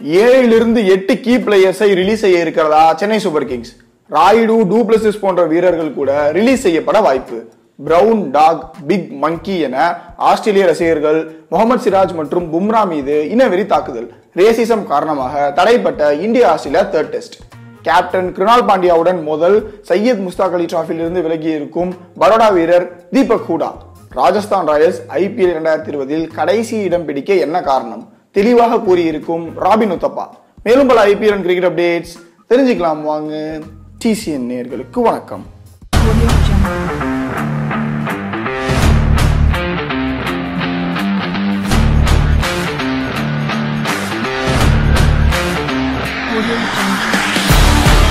ஏழிலிருந்து எட்டு key பிளேயர்ஸை release செய்ய இருக்கிறதா Chennai Super Kings Rayudu du Plessis போன்ற வீரர்கள் கூட ரிலீஸ் செய்யப்பட வாய்ப்பு பிரவுன் டாக் பிக் மங்கி என ஆஸ்திரேலிய ரசிகர்கள் முகமது சிராஜ் மற்றும் பும்ரா மீது இனவெறி தாக்குதல் ரேசிசம் காரணமாக தடைப்பட்ட இந்திய Australia third test captain Krunal பாண்டியாவுடன் முதல் சையத் முஸ்தாக் அலி டிராஃபியிலிருந்து விலகி இருக்கும் பரோடா வீரர் தீபக் ஹூடா ராஜஸ்தான் ராயல்ஸ் ஐபிஎல் இரண்டாயிரத்தி இருபதில் கடைசி இடம் பிடிக்க என்ன காரணம் தெளிவாக கூறியிருக்கும் ராபின் உத்தப்பா மேலும் பல ஐபிஎல் கிரிக்கெட் அப்டேட்ஸ் தெரிஞ்சுக்கலாம் வாங்க டிசிஎன் நேர்களுக்கு வணக்கம் Audio Jungle. Audio Jungle.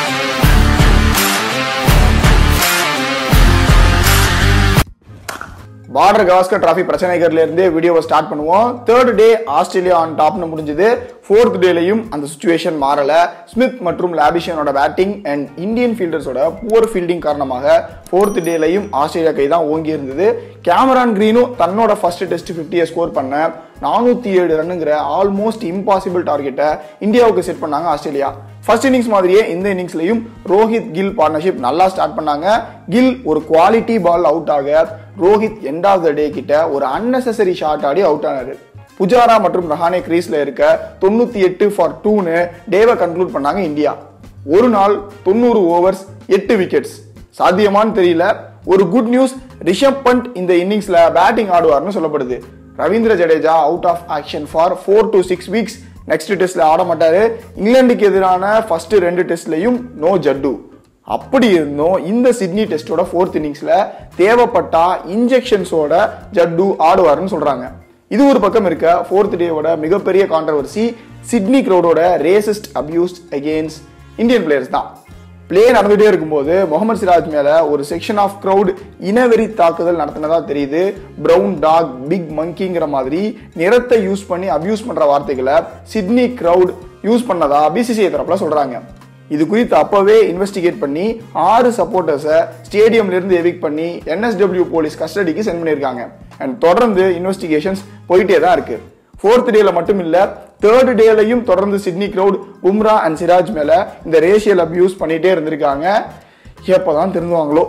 Border Gavaskar trophy பிரச்சனைகள்ல இருந்தே வீடியோவை ஸ்டார்ட் பண்ணுவோம் தேர்ட் டே ஆஸ்திரேலியா ஆன் டாப்னு முடிஞ்சது ஃபோர்த் டேலையும் அந்த சுச்சுவேஷன் மாறல ஸ்மித் மற்றும் லாபிஷனோட பேட்டிங் அண்ட் இந்தியன் ஃபீல்டர்ஸோட புவர் ஃபீல்டிங் காரணமாக ஃபோர்த் டேலையும் ஆஸ்திரேலியா கை தான் ஓங்கி இருந்தது கேமரான் கிரீனும் தன்னோட ஃபர்ஸ்ட் டெஸ்ட் ஃபிஃப்டியை ஸ்கோர் பண்ண நானூத்தி ஏழு ரன்னுங்கிற ஆல்மோஸ்ட் இம்பாசிபிள் டார்கெட்டை இந்தியாவுக்கு செட் பண்ணாங்க ஆஸ்திரேலியா ஃபர்ஸ்ட் இன்னிங்ஸ் மாதிரியே இந்த இன்னிங்ஸ்லயும் ரோஹித் கில் பார்ட்னர்ஷிப் நல்லா ஸ்டார்ட் பண்ணாங்க கில் ஒரு குவாலிட்டி பால் அவுட் ஆக Rohit end of the day கிட்ட ஒரு அன்னெசரி ஷாட் ஆடி அவுட் ஆனாரு புஜாரா மற்றும் ரஹானே கிரீஸ்ல இருக்க தொண்ணூத்தி எட்டு ஃபார் டூன்னு டேவை கன்க்ளூட் பண்ணாங்க இந்தியா ஒரு நாள் தொண்ணூறு ஓவர்ஸ் எட்டு விக்கெட்ஸ் சாத்தியமான்னு தெரியல ஒரு குட் நியூஸ் ரிஷப் பண்ட் இந்த இன்னிங்ஸ்ல பேட்டிங் ஆடுவார்னு சொல்லப்படுது Ravindra Jadeja out of action for four to six weeks next டெஸ்ட்ல ஆட மாட்டாரு இங்கிலாந்துக்கு எதிரான ஃபர்ஸ்ட் ரெண்டு டெஸ்ட்லயும் நோ ஜட்டு அப்படி இருந்தும் இந்த சிட்னி டெஸ்டோட ஃபோர்த் இன்னிங்ஸ்ல தேவைப்பட்டா இன்ஜெக்ஷன்ஸோட ஜட்டு ஆடுவாருன்னு சொல்றாங்க இது ஒரு பக்கம் இருக்க ஃபோர்த் டேவோட மிகப்பெரிய கான்ட்ரவர்சி சிட்னி கிரௌடோட racist abused against Indian players தான் பிளே நடந்துட்டே இருக்கும்போது முகமது சிராஜ் மேல ஒரு செக்ஷன் ஆஃப் கிரவுட் இனவெறி தாக்குதல் நடத்தினதா தெரியுது பிரவுன் டாக் பிக் மங்கிங்கிற மாதிரி நிறத்தை யூஸ் பண்ணி அபியூஸ் பண்ற வார்த்தைகளை சிட்னி கிரவுட் யூஸ் பண்ணதா பிசிசிஐ தரப்புல சொல்றாங்க இது குறித்து அப்பவே இன்வெஸ்டிகேட் பண்ணி ஆறு சப்போர்ட்டர்ஸை ஸ்டேடியம்ல இருந்து எவிக் பண்ணி என்எஸ்டபிள்யூ போலீஸ் கஸ்டடிக்கு சென்ட் பண்ணியிருக்காங்க அண்ட் தொடர்ந்து இன்வெஸ்டிகேஷன்ஸ் போயிட்டே தான் இருக்கு ஃபோர்த் டேல மட்டும் இல்ல தேர்ட் டேலையும் தொடர்ந்து Sydney crowd Bumrah and Siraj மேல இந்த ரேஷியல் அபியூஸ் பண்ணிட்டே இருந்திருக்காங்க எப்பதான் திருந்துவாங்களோ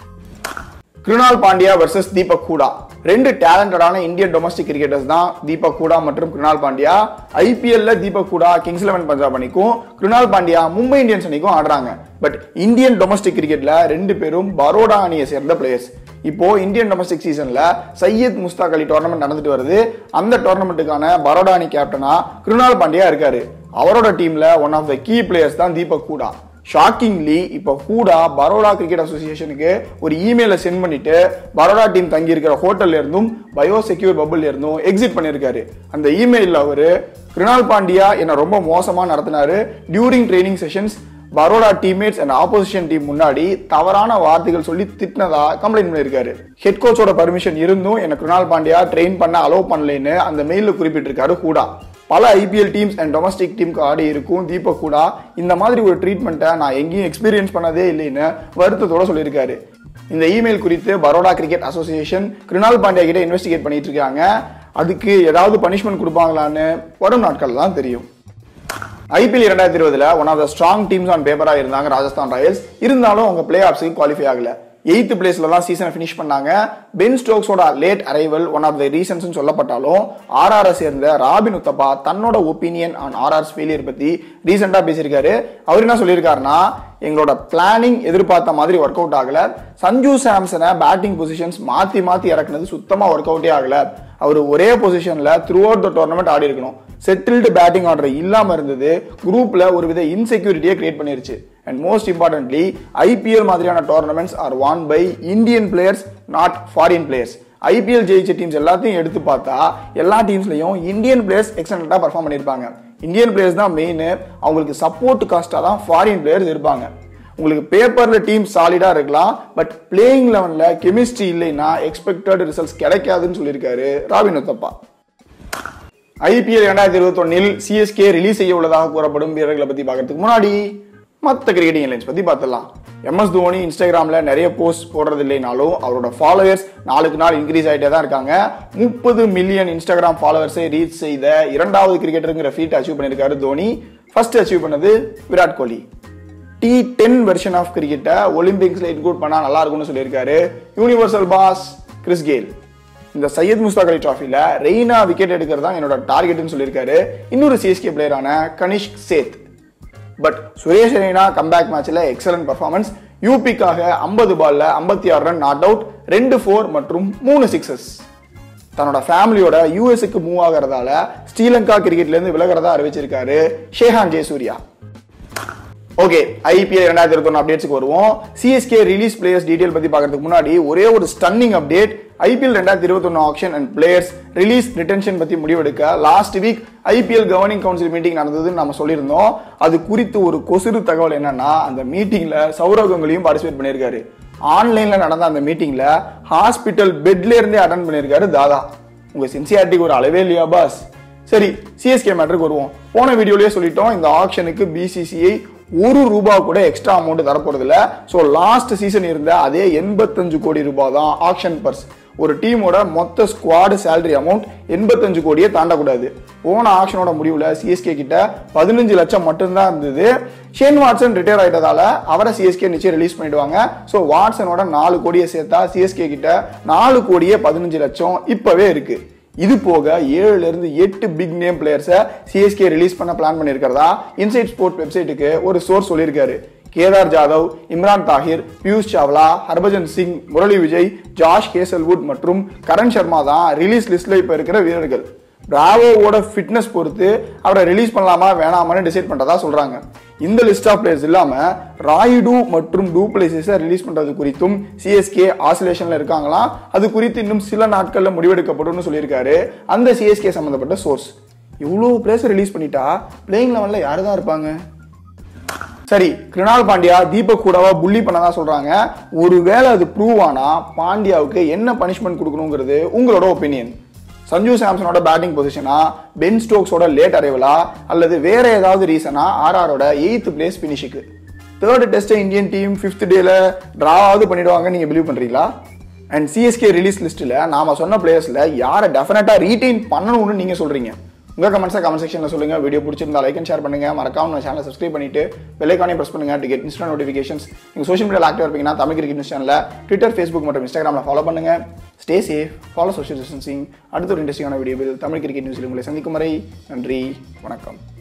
கிருணால் பாண்டியா வர்சஸ் தீபக் ஹூடா ரெண்டு டேலண்டடான இந்தியன் டொமஸ்டிக் கிரிக்கெட்டர்ஸ் தான் தீபக் ஹூடா மற்றும் கிருணால் பாண்டியா ஐபிஎல்ல தீபக் ஹூடா கிங்ஸ் லெவன் பஞ்சாப் அணிக்கும் கிருணால் பாண்டியா மும்பை இந்தியன்ஸ் அணிக்கும் ஆடுறாங்க பட் இந்தியன் டொமஸ்டிக் கிரிக்கெட்ல ரெண்டு பேரும் பரோடா அணியை சேர்ந்த பிளேயர்ஸ் இப்போ இந்தியன் டொமஸ்டிக் சீசன்ல சையத் முஸ்தாக் அலி டோர்னமெண்ட் நடந்துட்டு வருது அந்த டோர்னமெண்ட்டுக்கான பரோடா அணி கேப்டனா கிருணால் பாண்டியா இருக்காரு அவரோட டீம்ல one of the key players தான் தீபக் ஹூடா ஷாக்கிங்லி இப்போ ஹூடா பரோடா கிரிக்கெட் அசோசியேஷனுக்கு ஒரு இமெயிலை சென்ட் பண்ணிட்டு பரோடா டீம் தங்கி இருக்கிற ஹோட்டல்ல இருந்தும் பயோ செக்யூர் பபுள்ல இருந்தும் எக்ஸிட் பண்ணியிருக்காரு அந்த இமெயிலில் அவரு கிருணால் பாண்டியா என்ன ரொம்ப மோசமா நடத்தினாரு during training sessions Baroda teammates and opposition team முன்னாடி தவறான வார்த்தைகள் சொல்லி திட்டினதா கம்ப்ளைண்ட் பண்ணியிருக்காரு ஹெட் கோச்சோட பர்மிஷன் இருந்தும் என்ன கிருணால் பாண்டியா ட்ரெயின் பண்ண அலோவ் பண்ணலைன்னு அந்த மெயிலில் குறிப்பிட்டிருக்காரு ஹூடா பல ஐபிஎல் டீம்ஸ் அண்ட் டொமஸ்டிக் டீமுக்கு ஆடி இருக்கும் தீபக் கூட இந்த மாதிரி ஒரு ட்ரீட்மெண்ட்டை நான் எங்கேயும் எக்ஸ்பீரியன்ஸ் பண்ணதே இல்லைன்னு வருத்தத்தோட சொல்லியிருக்காரு இந்த இமெயில் குறித்து பரோடா கிரிக்கெட் அசோசியேஷன் கிருணால் பாண்டியா கிட்ட இன்வெஸ்டிகேட் பண்ணிட்டு இருக்காங்க அதுக்கு ஏதாவது பனிஷ்மெண்ட் கொடுப்பாங்களான்னு வரும் நாட்கள் தான் தெரியும் ஐபிஎல் இரண்டாயிரத்தி இருபதுல one of the strong teams on பேப்பரா இருந்தாங்க ராஜஸ்தான் ராயல்ஸ் இருந்தாலும் அவங்க பிளே ஆஃப்ஸுக்கு குவாலிஃபை ஆகல எயித்து பிளேஸ்ல தான் சீசனை ஃபினிஷ் பண்ணாங்க பென் ஸ்டோக்ஸோட late arrival one of the reasons சொல்லப்பட்டாலும் ஆர்ஆர் சேர்ந்த ராபின் உத்தப்பா தன்னோட ஒப்பீனியன் ஆன் ஆர்ஆர்ஸ் ஃபெயிலியர் பத்தி ரீசெண்டா பேசியிருக்காரு அவர் என்ன சொல்லியிருக்காருன்னா எங்களோட பிளானிங் எதிர்பார்த்த மாதிரி ஒர்க் அவுட் ஆகல சஞ்சு சாம்சனை பேட்டிங் பொசிஷன்ஸ் மாத்தி மாத்தி இறக்குனது சுத்தமா ஒர்க் அவுட்டே ஆகல அவர் ஒரே பொசிஷன்ல த்ரூ அவுட் த டோர்னமெண்ட் ஆடி இருக்கணும் செட்டில்டு பேட்டிங் ஆர்டர் இல்லாம இருந்தது குரூப்ல ஒரு வித இன்செக்யூரிட்டியை கிரியேட் பண்ணிருச்சு அண்ட் மோஸ்ட் இம்பார்ட்டன்ட்லி ஐபிஎல் மாதிரியான tournaments are won by Indian players not foreign players IPL ஜெயிச்ச டீம்ஸ் எல்லாத்தையும் எடுத்து பார்த்தா எல்லா டீம்ஸ்லயும் இந்தியன் பிளேயர்ஸ் எக்ஸலண்டா பர்ஃபார்ம் பண்ணியிருப்பாங்க இந்தியன் பிளேயர்ஸ் தான் மெயின் அவங்களுக்கு சப்போர்ட் காஸ்டா தான் ஃபாரின் பிளேயர்ஸ் இருப்பாங்க உங்களுக்கு பேப்பர்ல டீம் சாலிடா இருக்கலாம் பட் பிளேயிங் லெவன்ல கெமிஸ்ட்ரி இல்லைன்னா எக்ஸ்பெக்டட் ரிசல்ட்ஸ் கிடைக்காதுன்னு சொல்லியிருக்காரு ராபின் உத்தப்பா ஐபிஎல் இரண்டாயிரத்தி இருபத்தி ஒன்னில் சிஎஸ்கே ரிலீஸ் செய்ய உள்ளதாக கூறப்படும் வீரர்களை பத்தி பார்க்கறதுக்கு முன்னாடி மற்ற கிரிக்கெட்டிங் லைன்ஸ் பத்தி பார்த்துடலாம் எம்எஸ் தோனி இன்ஸ்டாகிராம்ல நிறைய போஸ்ட் போடுறது இல்லைனாலும் அவரோட ஃபாலோவர்ஸ் நாளுக்கு நாள் இன்க்ரீஸ் ஆகிட்டே தான் இருக்காங்க முப்பது மில்லியன் இன்ஸ்டாகிராம் ஃபாலோவர்ஸை ரீச் செய்த இரண்டாவது கிரிக்கெட்டருங்கிற ஃபீட் அச்சீவ் பண்ணியிருக்காரு தோனி ஃபர்ஸ்ட் அச்சீவ் பண்ணது Virat Kohli T ten version of கிரிக்கெட்டை ஒலிம்பிக்ஸ்ல இன்க்ளூட் பண்ணா நல்லா இருக்கும்னு சொல்லியிருக்காரு யூனிவர்சல் பாஸ் கிறிஸ் கெயில் இந்த சையத் முஸ்தாக் அலி டிராஃபில ரெய்னா விக்கெட் எடுக்கிறது தான் என்னோட டார்கெட்னு சொல்லியிருக்காரு இன்னொரு சிஎஸ்கே பிளேயரான கனிஷ் சேத் பட் சுரேஷ் ரெய்னா கம்பேக் மேட்ச்ல எக்ஸலன்ட் பர்ஃபார்மன்ஸ் யூபிக்காக ஐம்பது பால்ல ஐம்பத்தி ஆறு ரன் நாட் அவுட் ரெண்டு ஃபோர் மற்றும் மூணு சிக்ஸஸ் தன்னோட ஃபேமிலியோட யூஎஸ்க்கு மூவ் ஆகிறதால ஸ்ரீலங்கா கிரிக்கெட்ல இருந்து விலகிறதா அறிவிச்சிருக்காரு ஷேஹான் ஜெயசூர்யா ஓகே ஐபிஎல் ரெண்டாயிரத்தி இருபத்தி அப்டேட்ஸ்க்கு வருவோம் சிஎஸ்கே ரிலீஸ் பிளேயர்ஸ் டீடைல் பத்தி பார்க்கறதுக்கு முன்னாடி ஒரே ஒரு ஸ்டன்னிங் அப்டேட் ஐபிஎல் ரெண்டாயிரத்தி இருபத்தி ஒன்று option and players release retention பத்தி முடிவெடுக்க last week IPL governing council meeting நடந்ததுன்னு நம்ம சொல்லியிருந்தோம் அது குறித்து ஒரு கொசுறு தகவல் என்னன்னா அந்த மீட்டிங்ல சௌரவ் கங்குலியும் பார்ட்டிசிபேட் பண்ணியிருக்காரு ஆன்லைன்ல நடந்த அந்த மீட்டிங்ல ஹாஸ்பிட்டல் பெட்ல இருந்தே அட்டன் பண்ணியிருக்காரு தாதா உங்க சின்சியாரிட்டிக்கு ஒரு அளவே இல்லையா பாஸ் சரி சிஎஸ்கே மேட்டருக்கு வருவோம் போன வீடியோலயே சொல்லிட்டோம் இந்த ஆக்ஷனுக்கு பிசிசிஐ ஒரு ரூபா கூட எக்ஸ்ட்ரா அமௌண்ட் தரப்போறது இல்ல ஸோ லாஸ்ட் சீசன் இருந்த அதே எண்பத்தஞ்சு கோடி ரூபாய் தான் ஆக்ஷன் பர்ஸ் ஒரு டீமோட மொத்த ஸ்குவாடு சேலரி அமௌண்ட் எண்பத்தஞ்சு கோடியே தாண்டக்கூடாது போன ஆக்ஷனோட முடிவுல சிஎஸ்கே கிட்ட பதினஞ்சு லட்சம் மட்டும்தான் இருந்தது ஷேன் வாட்சன் ரிட்டையர் ஆயிட்டதால அவரை சிஎஸ்கே நிச்சயம் ரிலீஸ் பண்ணிடுவாங்க ஸோ வாட்சனோட நாலு கோடியை சேர்த்தா சிஎஸ்கே கிட்ட நாலு கோடியே பதினஞ்சு லட்சம் இப்பவே இருக்கு இது போக ஏழுல இருந்து எட்டு பிக் நேம் பிளேயர்ஸை சிஎஸ்கே ரிலீஸ் பண்ண பிளான் பண்ணியிருக்கிறதா இன்சைட் ஸ்போர்ட் வெப்சைட்டுக்கு ஒரு சோர்ஸ் சொல்லியிருக்காரு கேதார் ஜாதவ் இம்ரான் தாஹிர் பியூஷ் சாவ்லா ஹர்பஜன் சிங் முரளி விஜய் ஜாஷ் கேசல்வுட் மற்றும் கரண் சர்மா தான் ரிலீஸ் லிஸ்ட்ல இப்ப இருக்கிற வீரர்கள் பிராவோவோட ஃபிட்னஸ் பொறுத்து அவரை ரிலீஸ் பண்ணலாமா வேணாமான்னு டிசைட் பண்றதா சொல்றாங்க இந்த லிஸ்ட் ஆஃப் பிளேயர்ஸ் இல்லாம ராயுடு மற்றும் டூப்ளேசிஸை ரிலீஸ் பண்றது குறித்தும் சிஎஸ்கே ஆசிலேஷன்ல இருக்காங்களாம் அது குறித்து இன்னும் சில நாட்கள்ல முடிவெடுக்கப்படும் சொல்லியிருக்காரு அந்த சிஎஸ்கே சம்பந்தப்பட்ட சோர்ஸ் இவ்வளோ பிளேயர்ஸ் ரிலீஸ் பண்ணிட்டா பிளேயிங் லெவல்ல யாரு தான் இருப்பாங்க சரி கிருணால் பாண்டியா தீபக் கூடவா புள்ளி பண்ணதா சொல்றாங்க ஒருவேளை அது ப்ரூவ் ஆனா பாண்டியாவுக்கு என்ன பனிஷ்மெண்ட் கொடுக்கணுங்கிறது உங்களோட ஒப்பீனியன் சஞ்சு சாம்சனோட பேட்டிங் பொசிஷனா பென் ஸ்டோக்ஸோட லேட் அரைவலா அல்லது வேற ஏதாவது ரீசனா ஆர்ஆரோட எயித்து பிளேஸ் பினிஷுக்கு third test Indian team fifth டேல டிராவது பண்ணிடுவாங்க நீங்க பிலீவ் பண்றீங்களா அண்ட் சிஎஸ்கே ரிலீஸ் லிஸ்ட்ல நாம சொன்ன பிளேயர்ஸ்ல யாரை டெஃபினட்டா ரீடைன் பண்ணணும்னு நீங்க சொல்றீங்க உங்க கமெண்ட்ஸை கமெண்ட் செக்ஷன்ல சொல்லுங்க வீடியோ பிடிச்சிருந்தா லைக் அண்ட் ஷேர் பண்ணுங்க மறக்காம நம்ம சேனலை சப்ஸ்கிரைப் பண்ணிட்டு பெல்லைக்கானே பிரஸ் பண்ணுங்க டு கெட் இன்ஸ்டன்ட் நோட்டிஃபிகேஷன்ஸ் நீங்க சோஷியல் மீடியா ஆக்டிவ் இருப்பீங்கன்னா தமிழ் கிரிக்கெட் நியூஸ் சேனல்ல ட்விட்டர் ஃபேஸ்புக் மற்றும் இன்ஸ்டாகிராம்ல ஃபாலோ பண்ணுங்க stay safe follow social distancing அடுத்த ஒரு இன்ட்ரெஸ்டிங்கான வீடியோவில் தமிழ் கிரிக்கெட் நியூஸில் உங்களை சந்திக்கும் வரை நன்றி வணக்கம்